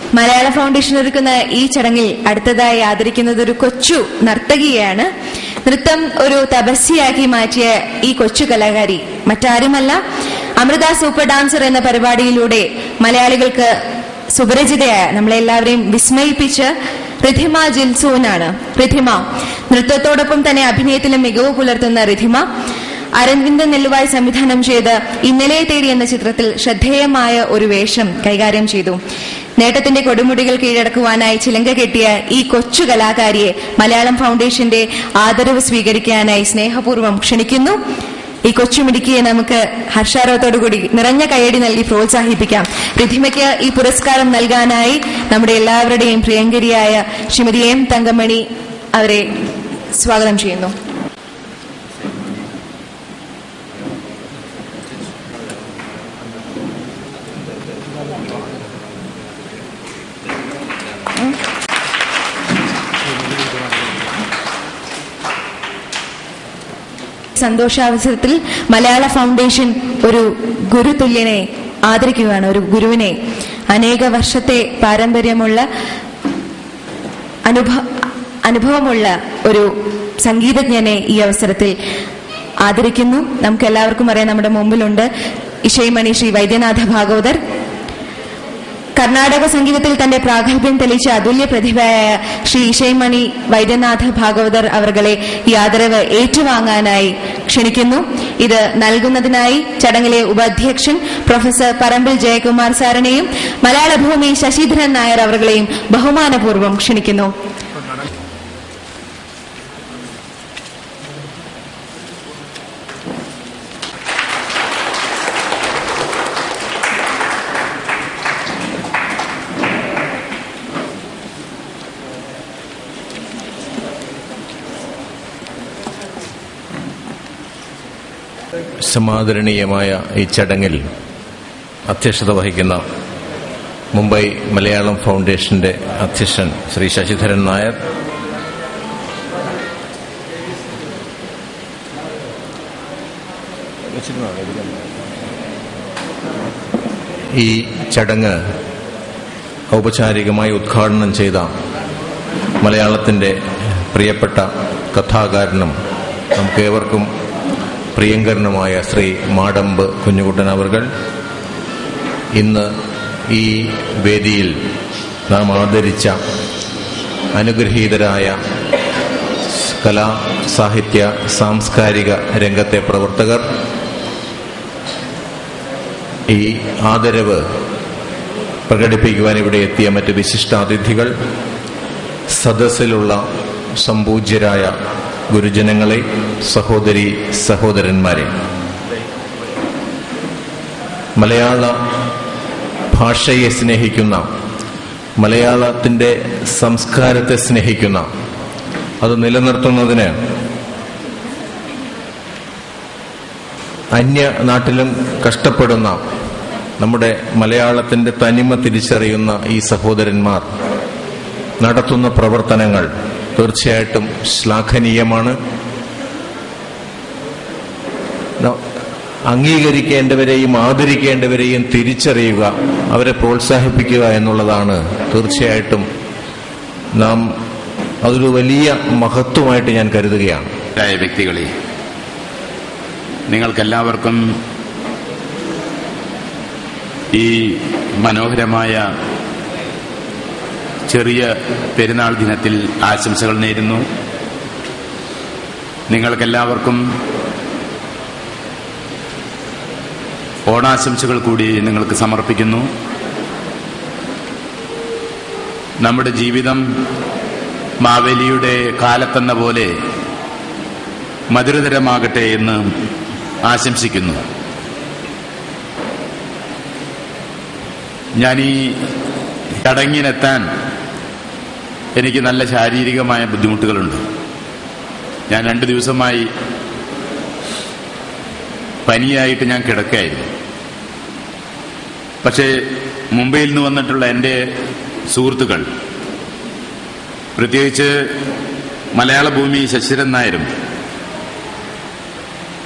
മലയാള ഫൗണ്ടേഷൻ ഒരുക്കുന്ന ഈ ചടങ്ങിൽ അടുത്തതായി ആദരിക്കുന്നത് ഒരു കൊച്ചു നർത്തകിയാണ് നൃത്തം ഒരു തപസ്യയാക്കി മാറ്റിയ ഈ കൊച്ചു കലാകാരി മറ്റാരുമല്ല അമൃത സൂപ്പർ ഡാൻസർ എന്ന പരിപാടിയിലൂടെ മലയാളികൾക്ക് സുപരിചിതയായ നമ്മളെല്ലാവരെയും വിസ്മയിപ്പിച്ച് റിധിമ ജിൽസൂനാണ് റിധിമ നൃത്തത്തോടൊപ്പം തന്നെ അഭിനയത്തിലും മികവ് പുലർത്തുന്ന റിധിമ അരവിന്ദ് നെല്ലുവായി സംവിധാനം ചെയ്ത് ഇന്നലെ തേടി എന്ന ചിത്രത്തിൽ ശ്രദ്ധേയമായ ഒരു വേഷം കൈകാര്യം ചെയ്തു നേട്ടത്തിന്റെ കൊടുമുടികൾ കീഴടക്കുവാനായി ചിലങ്ക കെട്ടിയ ഈ കൊച്ചു കലാകാരിയെ മലയാളം ഫൗണ്ടേഷന്റെ ആദരവ് സ്വീകരിക്കാനായി സ്നേഹപൂർവ്വം ക്ഷണിക്കുന്നു ഈ കൊച്ചുമിടുക്കിയെ നമുക്ക് ഹർഷാരവത്തോടുകൂടി നിറഞ്ഞ കൈയടി നൽകി പ്രോത്സാഹിപ്പിക്കാം റിധിമയ്ക്ക് ഈ പുരസ്കാരം നൽകാനായി നമ്മുടെ എല്ലാവരുടെയും പ്രിയങ്കരിയായ ശ്രീമതി എം തങ്കമണി അവരെ സ്വാഗതം ചെയ്യുന്നു സന്തോഷാവസരത്തിൽ മലയാള ഫൗണ്ടേഷൻ ഒരു ഗുരുതുല്യനെ ആദരിക്കുകയാണ് ഒരു ഗുരുവിനെ അനേക വർഷത്തെ പാരമ്പര്യമുള്ള അനുഭവ അനുഭവമുള്ള ഒരു സംഗീതജ്ഞനെ ഈ അവസരത്തിൽ ആദരിക്കുന്നു നമുക്ക് എല്ലാവർക്കും അറിയാം നമ്മുടെ മുമ്പിലുണ്ട് ഇഷയമണി ശ്രീ വൈദ്യനാഥ ഭാഗവതർ കർണാടക സംഗീതത്തിൽ തന്റെ പ്രാഗൽഭ്യം തെളിയിച്ച അതുല്യ പ്രതിഭയായ ശ്രീ ഇഷയമണി വൈദ്യനാഥ ഭാഗവതർ അവർകളെ ഈ ആദരവ് ഏറ്റുവാങ്ങാനായി ക്ഷണിക്കുന്നു ഇത് നൽകുന്നതിനായി ചടങ്ങിലെ ഉപാധ്യക്ഷൻ പ്രൊഫസർ പറമ്പിൽ ജയകുമാർ സാറിനെയും മലയാള ഭൂമി ശശിധരൻ നായർ അവർകളെയും ബഹുമാനപൂർവ്വം ക്ഷണിക്കുന്നു സമാദരണീയമായ ഈ ചടങ്ങിൽ അധ്യക്ഷത വഹിക്കുന്ന മുംബൈ മലയാളം ഫൗണ്ടേഷന്റെ അധ്യക്ഷൻ ശ്രീ ശശിധരൻ നായർ ഈ ചടങ്ങ് ഔപചാരികമായി ഉദ്ഘാടനം ചെയ്ത മലയാളത്തിന്റെ പ്രിയപ്പെട്ട കഥാകാരനും നമുക്കേവർക്കും പ്രിയങ്കരനുമായ ശ്രീ മാടമ്പ് കുഞ്ഞുകുട്ടൻ അവർകൾ ഇന്ന് ഈ വേദിയിൽ നാം ആദരിച്ച അനുഗ്രഹീതരായ കലാ സാഹിത്യ സാംസ്കാരിക രംഗത്തെ പ്രവർത്തകർ ഈ ആദരവ് പ്രകടിപ്പിക്കുവാൻ ഇവിടെ എത്തിയ മറ്റ് വിശിഷ്ടാതിഥികൾ സദസ്സിലുള്ള സംപൂജ്യരായ ഗുരുജനങ്ങളെ സഹോദരി സഹോദരന്മാരെ മലയാള ഭാഷയെ സ്നേഹിക്കുന്ന മലയാളത്തിന്റെ സംസ്കാരത്തെ സ്നേഹിക്കുന്ന അത് നിലനിർത്തുന്നതിന് അന്യ നാട്ടിലും കഷ്ടപ്പെടുന്ന നമ്മുടെ മലയാളത്തിന്റെ തനിമ തിരിച്ചറിയുന്ന ഈ സഹോദരന്മാർ നടത്തുന്ന പ്രവർത്തനങ്ങൾ തീർച്ചയായിട്ടും ശ്ലാഘനീയമാണ് ന- അംഗീകരിക്കേണ്ടവരെയും ആദരിക്കേണ്ടവരെയും തിരിച്ചറിയുക അവരെ പ്രോത്സാഹിപ്പിക്കുക എന്നുള്ളതാണ് തീർച്ചയായിട്ടും നാം അതൊരു വലിയ മഹത്വമായിട്ട് ഞാൻ കരുതുകയാണ് ആയ വ്യക്തികളെ നിങ്ങൾക്കെല്ലാവർക്കും ഈ മനോഹരമായ ചെറിയ പെരുന്നാൾ ദിനത്തിൽ ആശംസകൾ നേരുന്നു നിങ്ങൾക്കെല്ലാവർക്കും ഓണാശംസകൾ കൂടി നിങ്ങൾക്ക് സമർപ്പിക്കുന്നു നമ്മുടെ ജീവിതം മാവേലിയുടെ കാലത്തെന്ന പോലെ മധുരതരമാകട്ടെ എന്ന് ആശംസിക്കുന്നു ഞാൻ ഈ ചടങ്ങിനെത്താൻ എനിക്ക് നല്ല ശാരീരികമായ ബുദ്ധിമുട്ടുകളുണ്ട് ഞാൻ രണ്ട് ദിവസമായി പനിയായിട്ട് ഞാൻ കിടക്കായിരുന്നു പക്ഷേ മുംബൈയിൽ നിന്ന് വന്നിട്ടുള്ള എൻ്റെ സുഹൃത്തുക്കൾ പ്രത്യേകിച്ച് മലയാള ഭൂമി ശശിരൻ നായരും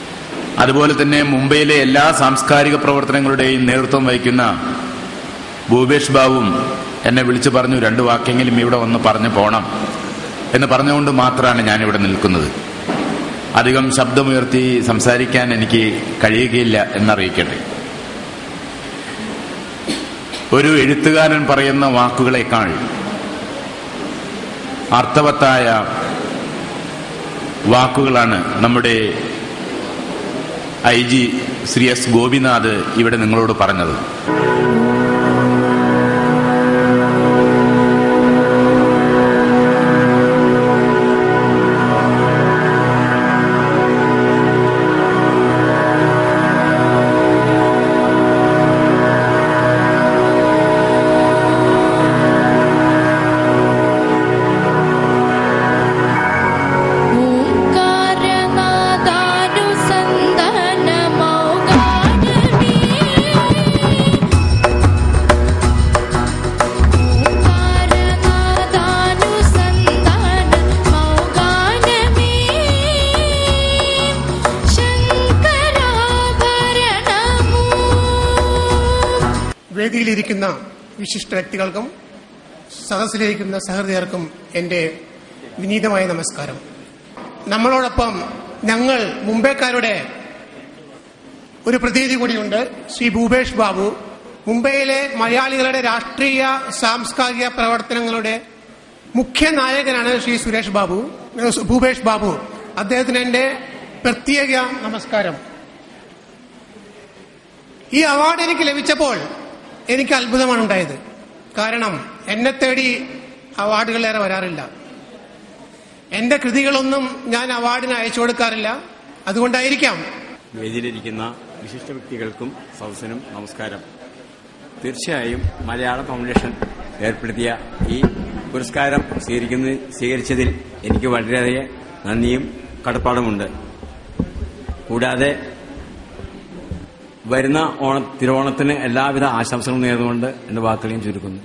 അതുപോലെ തന്നെ മുംബൈയിലെ എല്ലാ സാംസ്കാരിക പ്രവർത്തനങ്ങളുടെയും നേതൃത്വം വഹിക്കുന്ന ഭൂപേഷ് ബാബുവും എന്നെ വിളിച്ചു പറഞ്ഞു രണ്ടു വാക്കെങ്കിലും ഇവിടെ വന്ന് പറഞ്ഞു പോണം എന്ന് പറഞ്ഞുകൊണ്ട് മാത്രമാണ് ഞാനിവിടെ നിൽക്കുന്നത് അധികം ശബ്ദമുയർത്തി സംസാരിക്കാൻ എനിക്ക് കഴിയുകയില്ല എന്നറിയിക്കട്ടെ ഒരു എഴുത്തുകാരൻ പറയുന്ന വാക്കുകളെക്കാൾ അർത്ഥവത്തായ വാക്കുകളാണ് നമ്മുടെ I G Shri S Gopinath ഇവിടെ നിങ്ങളോട് പറഞ്ഞത് ഓംകാരനാദാനുസന്ധാനമൗകാനമേ ഓംകാരനാദാനുസന്ധാനമൗകാനമേ ശങ്കരാഭരണമൂ വേദിയിലിരിക്കുന്ന വിശിഷ്ട വ്യക്തികൾക്കും സദസ്സിലിരിക്കുന്ന സഹൃദയർക്കും എൻ്റെ വിനീതമായ നമസ്കാരം നമ്മളോടൊപ്പം ഞങ്ങൾ മുംബൈക്കാരുടെ ഒരു പ്രതിനിധി കൂടിയുണ്ട് ശ്രീ ഭൂപേഷ് ബാബു മുംബൈയിലെ മലയാളികളുടെ രാഷ്ട്രീയ സാംസ്കാരിക പ്രവർത്തനങ്ങളുടെ മുഖ്യ നായകനാണ് ശ്രീ സുരേഷ് ബാബു ഏഹ് ഭൂപേഷ് ബാബു അദ്ദേഹത്തിന് എൻ്റെ പ്രത്യേക നമസ്കാരം ഈ അവാർഡ് എനിക്ക് ലഭിച്ചപ്പോൾ എനിക്ക് അത്ഭുതമാണ് ഉണ്ടായത് കാരണം എന്നെ തേടി അവാർഡുകളേറെ വരാറില്ല എന്റെ കൃതികളൊന്നും ഞാൻ അവാർഡിന് അയച്ചു കൊടുക്കാറില്ല അതുകൊണ്ടായിരിക്കാം വേദിയിലിരിക്കുന്ന വിശിഷ്ട വ്യക്തികൾക്കും സദസ്സിനും നമസ്കാരം തീർച്ചയായും മലയാള ഫൗണ്ടേഷൻ ഏർപ്പെടുത്തിയ ഈ പുരസ്കാരം സ്വീകരിക്കുന്ന സ്വീകരിച്ചതിൽ എനിക്ക് വളരെയധികം നന്ദിയും കടപ്പാടുമുണ്ട് കൂടാതെ വരുന്ന ഓണ തിരുവോണത്തിന് എല്ലാവിധ ആശംസകളും നേർന്നുകൊണ്ട് എന്റെ വാക്കുകളെയും ചുരുക്കുന്നു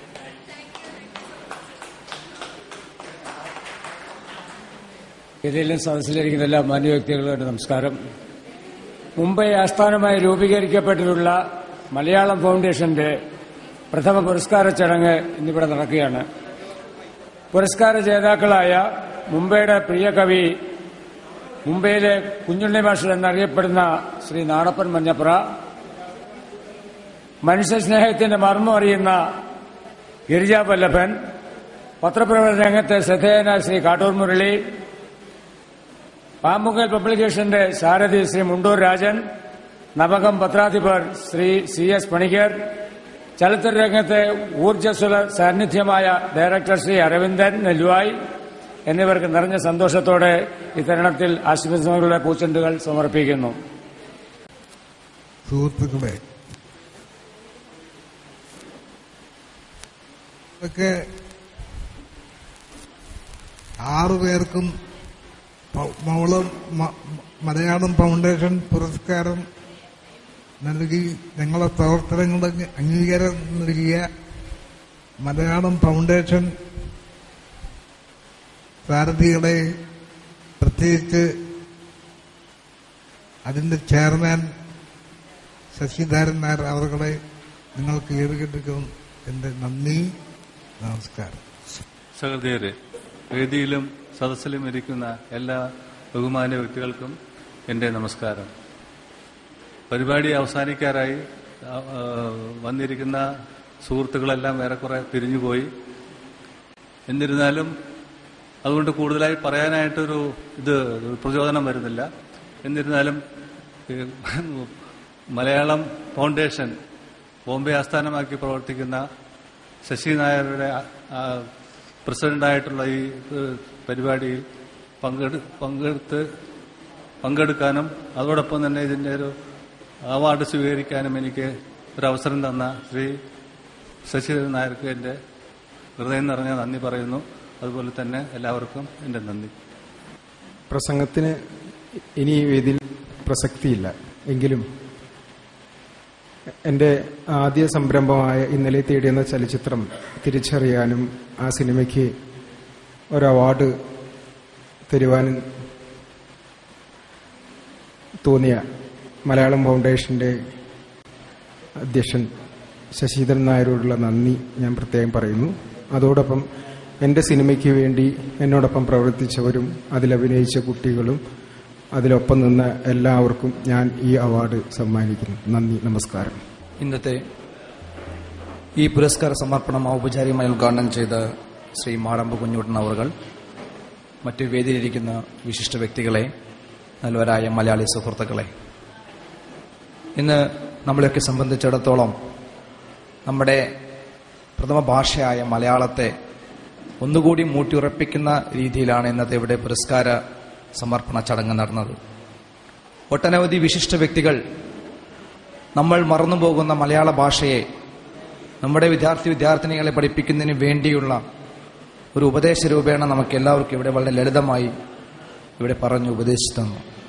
ഇതിലും സദസ്സിലിരിക്കുന്ന എല്ലാ മാന്യ വ്യക്തികളുടെ നമസ്കാരം മുംബൈ ആസ്ഥാനമായി രൂപീകരിക്കപ്പെട്ടിട്ടുള്ള മലയാളം ഫൗണ്ടേഷന്റെ പ്രഥമ പുരസ്കാര ചടങ്ങ് ഇന്നിവിടെ നടക്കുകയാണ് പുരസ്കാര ജേതാക്കളായ മുംബൈയുടെ പ്രിയ കവി മുംബൈയിലെ കുഞ്ഞുണ്ണി മാസ്റ്റർ എന്നറിയപ്പെടുന്ന ശ്രീ നാടപ്പൻ മഞ്ഞപ്ര മനുഷ്യസ്നേഹത്തിന്റെ മർമ്മം അറിയുന്ന ഗിരിജാ വല്ലഭൻ പത്രപ്രവർത്തന രംഗത്തെ ശ്രദ്ധേയനായ ശ്രീ കാട്ടൂർ മുരളി പാമ്പുങ്കൽ പബ്ലിക്കേഷന്റെ സാരഥി ശ്രീ മുണ്ടൂർ രാജൻ നവകം പത്രാധിപർ ശ്രീ സി എസ് പണിക്കർ ചലച്ചിത്ര രംഗത്തെ ഊർജ്ജസ്വല സാന്നിധ്യമായ ഡയറക്ടർ ശ്രീ അരവിന്ദൻ നെല്ലുവായി എന്നിവർക്ക് നിറഞ്ഞ സന്തോഷത്തോടെ ഇത്തരുണത്തിൽ ആശംസകളുടെ പൂച്ചെണ്ടുകൾ സമർപ്പിക്കുന്നു സുഹൃത്തുക്കളെ ഇതൊക്കെ ആറുപേർക്കും പ- മൗളം മ- മലയാളം ഫൗണ്ടേഷൻ പുരസ്കാരം നൽകി ഞങ്ങളെ പ്രവർത്തനങ്ങൾക്ക് അംഗീകാരം നൽകിയ മലയാളം ഫൗണ്ടേഷൻ സാരഥികളെ പ്രത്യേകിച്ച് അതിന്റെ ചെയർമാൻ ശശിധരൻ നായർ അവരുടെ നിങ്ങൾക്ക് ഏറുകെട്ടിക്കും എന്റെ നന്ദി നമസ്കാരം സഹൃദയരെ വേദിയിലും സദസ്സിലും ഇരിക്കുന്ന എല്ലാ ബഹുമാന്യ വ്യക്തികൾക്കും എൻ്റെ നമസ്കാരം പരിപാടി അവസാനിക്കാറായി ആ, ആ, വന്നിരിക്കുന്ന സുഹൃത്തുക്കളെല്ലാം ഏറെക്കുറെ പിരിഞ്ഞുപോയി എന്നിരുന്നാലും അതുകൊണ്ട് കൂടുതലായി പറയാനായിട്ടൊരു ഇത് പ്രചോദനം വരുന്നില്ല എന്നിരുന്നാലും ഈ മലയാളം ഫൗണ്ടേഷൻ ബോംബെ ആസ്ഥാനമാക്കി പ്രവർത്തിക്കുന്ന ശശി നായരുടെ ആ, ആ, പ്രസിഡന്റായിട്ടുള്ള ഈ ഏഹ്, പരിപാടിയിൽ പങ്കെടു പങ്കെടുത്ത് പങ്കെടുക്കാനും അതോടൊപ്പം തന്നെ ഇതിൻ്റെ ഒരു അവാർഡ് സ്വീകരിക്കാനും എനിക്ക് ഒരു അവസരം തന്ന ശ്രീ ശശിധരൻ നായർക്ക് എൻ്റെ ഹൃദയം നിറഞ്ഞ നന്ദി പറയുന്നു അതുപോലെ തന്നെ എല്ലാവർക്കും എൻ്റെ നന്ദി പ്രസംഗത്തിന് ഇനി ഈ വേദിയിൽ പ്രസക്തിയില്ല എങ്കിലും എൻ്റെ ആദ്യ സംരംഭമായ ഇന്നലെ തേടിയെന്ന ചലച്ചിത്രം തിരിച്ചറിയാനും ആ സിനിമയ്ക്ക് ഒരു അവാർഡ് തരുവാനും തോന്നിയ മലയാളം ഫൗണ്ടേഷന്റെ അധ്യക്ഷൻ ശശിധരൻ നായരോടുള്ള നന്ദി ഞാൻ പ്രത്യേകം പറയുന്നു അതോടൊപ്പം എൻ്റെ സിനിമയ്ക്ക് വേണ്ടി എന്നോടൊപ്പം പ്രവർത്തിച്ചവരും അതിലഭിനയിച്ച കുട്ടികളും അതിലൊപ്പം നിന്ന എല്ലാവർക്കും ഞാൻ ഈ അവാർഡ് സമ്മാനിക്കുന്നു നന്ദി നമസ്കാരം ഇന്നത്തെ ഈ പുരസ്കാര സമർപ്പണം ഔപചാരികമായി ഉദ്ഘാടനം ചെയ്ത ശ്രീ മാടമ്പ് കുഞ്ഞുട്ടൻ അവർ മറ്റു വേദിയിലിരിക്കുന്ന വിശിഷ്ട വ്യക്തികളെ നല്ലവരായ മലയാളി സുഹൃത്തുക്കളെ ഇന്ന് നമ്മളെയൊക്കെ സംബന്ധിച്ചിടത്തോളം നമ്മുടെ പ്രഥമ ഭാഷയായ മലയാളത്തെ ഒന്നുകൂടി മൂട്ടിയുറപ്പിക്കുന്ന രീതിയിലാണ് ഇന്നത്തെ ഇവിടെ പുരസ്കാര സമർപ്പണ ചടങ്ങ് നടന്നത് ഒട്ടനവധി വിശിഷ്ട വ്യക്തികൾ നമ്മൾ മറന്നുപോകുന്ന മലയാള ഭാഷയെ നമ്മുടെ വിദ്യാർത്ഥി വിദ്യാർത്ഥിനികളെ പഠിപ്പിക്കുന്നതിന് വേണ്ടിയുള്ള ഒരു ഉപദേശ രൂപേണ നമുക്ക് എല്ലാവർക്കും ഇവിടെ വളരെ ലളിതമായി ഇവിടെ പറഞ്ഞു ഉപദേശിച്ചു തന്നു